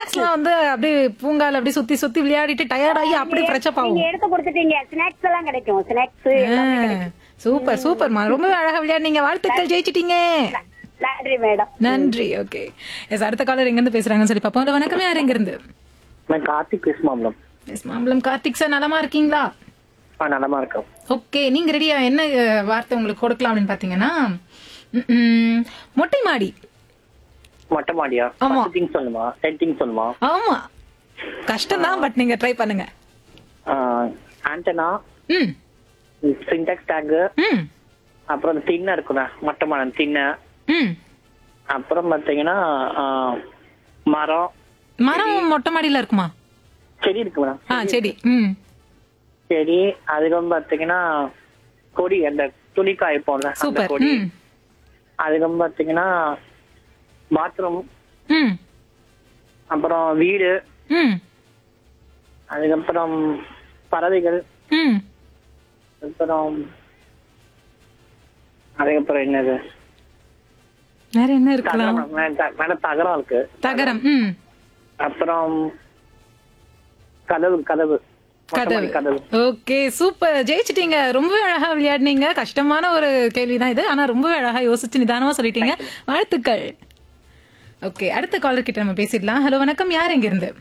ஸ்நாக்ஸ்லாம் வந்து அப்படியே பூங்கால அப்படியே சுத்தி சுத்தி விளையாடிட்டு டயர்ட் ஆகி அப்படி ஃப்ரெஷ்அப் ஆகும் நீங்க எடுத்து கொடுத்துட்டீங்க ஸ்நாக்ஸ் எல்லாம் கிடைக்கும் ஸ்நாக்ஸ் சூப்பர் சூப்பர்மா ரொம்பவே அழகா விளையாடுனீங்க வாழ்த்துக்கள் ஜெயிச்சிட்டீங்க நன்றி மேடம் நன்றி ஓகே எஸ் அடுத்த காலர் எங்க இருந்து பேசுறாங்கன்னு சொல்லி பாப்போம் வணக்கம் யார் எங்க இருந்து நான் கார்த்திக் பேசுமா மேடம் எஸ் மாம்பழம் கார்த்திக் சார் நலமா இருக்கீங்களா ஆ நலமா இருக்கோம் ஓகே நீங்க ரெடியா என்ன அஹ், வார்த்தை உங்களுக்கு கொடுக்கலாம் அப்படின்னு பாத்தீங்கன்னா ம், ம், மொட்டை மாடி மொட்டை மாடியா ஆமா. திங் சொல்லுமா டென் திங் சொல்லுமா ஆமா கஷ்டம் தான் பட் நீங்க ட்ரை பண்ணுங்க ஆண்டனா ம் சின்டாக்ஸ் டேங்கு ம் அப்புறம் அந்த திண்ணை இருக்குண்ணா மொட்டை மரம் திண்ணை ம் அப்புறம் பாத்தீங்கன்னா ஆ, மரம் மரம் மொட்டை மாடியில இருக்குமா செடி இருக்கு மேடம் ஆ செடி ம் செடி அதுக்கப்புறம் பாத்தீங்கன்னா கொடி அந்த துணி காய்ப்போம்ல அந்த சூப்பர் கொடி ம் அதுக்கப்புறம் பாத்தீங்கன்னா பாத்ரூம் ம் அப்புறம் வீடு ம் அதுக்கப்புறம் பறவைகள் ம் அப்புறம் அதுக்கப்புறம் என்னது வேற என்ன இருக்கலாம் தகரம் மேடம் மேடம் தகரம் இருக்கு தகரம் ம் அப்புறம் கதவு கதவு மொட்டை கதவு மாடி கதவு ஓகே சூப்பர் ஜெயிச்சிட்டீங்க ரொம்பவே அழகா விளையாடுனீங்க கஷ்டமான ஒரு கேள்விதான் இது ஆனா ரொம்பவே அழகா யோசிச்சு நிதானமா சொல்லிட்டீங்க வாழ்த்துக்கள் ஓகே அடுத்த காலர் கிட்ட நம்ம பேசிடலாம் ஹலோ வணக்கம் யார் எங்க இருந்து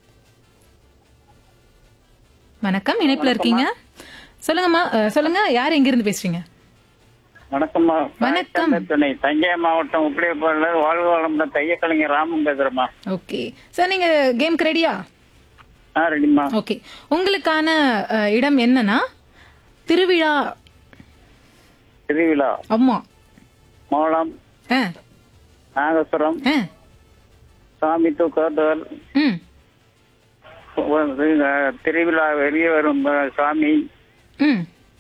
வணக்கம் இணைப்புல இருக்கீங்க சொல்லுங்கம்மா அஹ், சொல்லுங்க யார் எங்க இருந்து பேசுறீங்க வணக்கம்மா வணக்கம். துணை தஞ்சை மாவட்டம் உப்பிலியப்பூர்ல வாழ்வு வளர்ந்த தையக்கலைஞர் ராமன் பேசுறேம்மா ஓகே சார் நீங்க கேம்க்கு ரெடியா ஆ ரெடிம்மா ஓகே உங்களுக்கான அஹ், இடம் என்னன்னா திருவிழா திருவிழா அம்மா மோளம் ஆ நாகசுரம் ஆ சாமி தூக்குதல் ம் திருவிழா வெளியே வரும் அஹ், சாமி ம்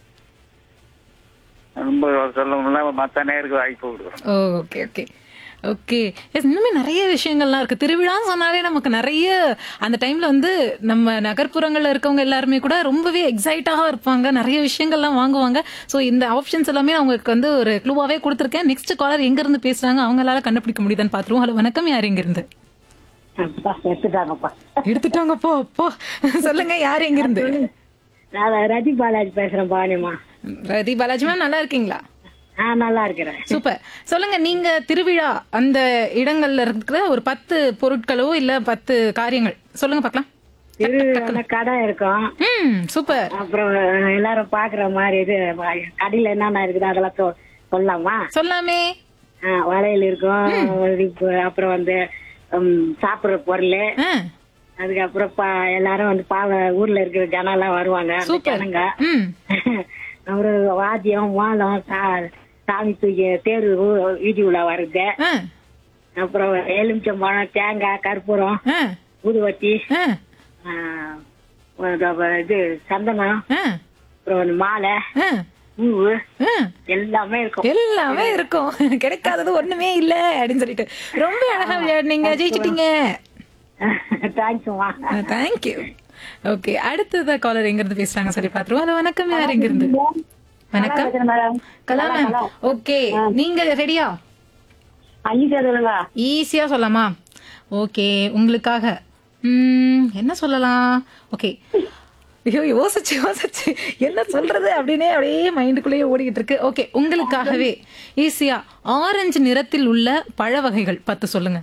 ரொம்ப சொல்ல முடியல மற்ற நேருக்கு வாய்ப்பு கொடுக்குறோம் oh okay okay okay yes இன்னுமே நிறைய விஷயங்கள்லாம் இருக்கு திருவிழான்னு சொன்னாலே நமக்கு நிறைய அந்த டைம்ல வந்து நம்ம நகர்ப்புறங்கள்ல இருக்கவங்க எல்லாருமே கூட ரொம்பவே எக்ஸைட்டாக இருப்பாங்க நிறைய விஷயங்கள்லாம் வாங்குவாங்க ஸோ இந்த ஆப்ஷன்ஸ் எல்லாமே நான் உங்களுக்கு வந்து ஒரு க்ளூவாவே கொடுத்துருக்கேன் நெக்ஸ்ட் காலர் எங்க இருந்து பேசுறாங்க அவங்களால கண்டுபிடிக்க முடியுதான்னு பாத்துருவோம் ஹலோ வணக்கம் யார் எங்க இருந்து அப்பா, எடுத்துட்டாங்கப்பா எடுத்துட்டாங்கப்போ அப்போ சொல்லுங்க யார் எங்க இருந்து நான் ரதி பாலாஜி பேசுறேன் பாணிமா ரதி பாலாஜி மேம் நல்லா இருக்கீங்களா ஆ நல்லா இருக்கிறேன் சூப்பர் சொல்லுங்க நீங்க திருவிழா அந்த இடங்கள்ல இருக்கிற ஒரு பத்து பொருட்களோ இல்ல பத்து காரியங்கள் சொல்லுங்க பார்க்கலாம் திருவிழா கடை இருக்கும் ம் சூப்பர் அப்புறம் எல்லாரும் பாக்குற மாதிரி இது கடையில என்னென்ன இருக்குது அதெல்லாம் சொ- சொல்லலாமா சொல்லாமே ஆ, வளையல் இருக்கும் இப்போ அப்புறம் வந்து ம், சாப்பிடுற பொருள் ஆ, அதுக்கப்புறம் பா- எல்லாரும் வந்து பாவ ஊர்ல இருக்கிற ஜனம் எல்லாம் வருவாங்க அந்த சூப்பர் ஜனங்க ம் அப்புறம் வாத்தியம் மாலம் சா- சாமி தூக்கி தேர் ஊ- வீதி உலா வருது ஆ, அப்புறம் எலுமிச்சம்பழம் தேங்காய் கற்பூரம் ஆ, ஊதுவத்தி ஆ, ஆ, அப்புறம் இது சந்தனம் ஆ, அப்புறம் வந்து மாலை ஆ, பூவு ஆ. எல்லாமே இருக்கும் எல்லாமே இருக்கும் கிடைக்காதது ஒண்ணுமே இல்ல அப்படின்னு சொல்லிட்டு ரொம்ப அழகா விளையாடுனீங்க ஜெயிச்சிட்டீங்க தேங்க்ஸ்மா தேங்க்யூ ஓகே அடுத்தத காலர் எங்க இருந்து பேசுறாங்க சொல்லி பாத்துருவோம் ஹலோ வணக்கம் யார் எங்க இருந்து வணக்கம் மேடம் கலா மேம் ஓகே நீங்க ரெடியா ஐயா சொல்லுங்க ஈஸியா சொல்லலாமா ஓகே உங்களுக்காக ம், என்ன சொல்லலாம் ஓகே ஐயோ யோசிச்சு யோசிச்சு என்ன சொல்றது அப்படின்னே அப்படியே மைண்டுக்குள்ளேயே ஓடிக்கிட்டு இருக்கு ஓகே உங்களுக்காகவே ஈஸியா ஆரஞ்சு நிறத்தில் உள்ள பழ வகைகள் பத்து சொல்லுங்க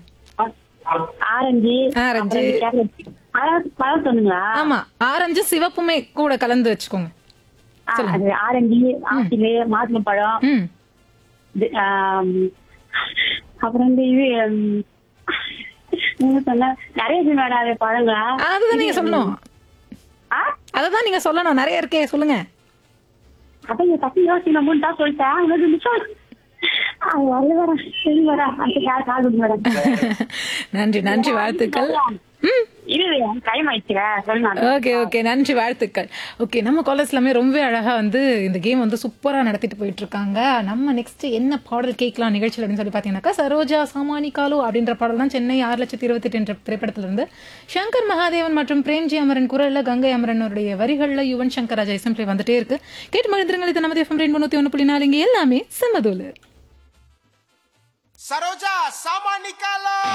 ஆரஞ்சு ஆரஞ்சு பழம் பழம் சொன்னீங்களா ஆமா ஆரஞ்சு சிவப்புமே கூட கலந்து வச்சுக்கோங்க ஆ, அது ஆரஞ்சு ஆப்பிள் மாதுளை பழம் ம் இது, ஆம், அப்புறம் வந்து இது ம், என்ன சொன்ன நிறைய இது வேணாது பழங்களா அதுதான் நீங்க சொல்லணும் ஆ அததான் நீங்க சொல்லணும் நிறைய இருக்கே சொல்லுங்க அப்ப இங்க தப்பி யோசிக்கணும் மூணு தான் சொல்லிட்டேன் உங்களுக்கு நிச்சயம் அது வரல வரேன் சரி வரேன் அந்த கால் கால் கொடுங்க மேடம் நன்றி நன்றி வாழ்த்துக்கள் ம் இது டைம் ஆயிடுச்சுல சொல்லுங்க ஓகே ஓகே நன்றி வாழ்த்துக்கள் ஓகே நம்ம காலேஜ் எல்லாமே ரொம்ப அழகா வந்து இந்த கேம் வந்து சூப்பரா நடத்திட்டு போயிட்டு இருக்காங்க நம்ம நெக்ஸ்ட் என்ன பாடல் கேட்கலாம் நிகழ்ச்சியில் அப்படின்னு சொல்லி பாத்தீங்கன்னாக்கா சரோஜா சாமானி காலு அப்படின்ற பாடல் தான் சென்னை ஆறு லட்சத்தி இருபத்தி எட்டு என்ற திரைப்படத்துல இருந்து சங்கர் மகாதேவன் மற்றும் பிரேம்ஜி அமரன் குரல்ல கங்கை அமரனுடைய வரிகள்ல யுவன் சங்கர் ராஜா இசைப்பிள்ளை வந்துட்டே இருக்கு கேட்டு மகிழ்ந்துருங்கள் இது நமது எஃப்எம் ரெண்டு ஒன்று புள்ளி நாலு இங்க எல்லாமே செம்மதூலு सरोजा सामा निकालो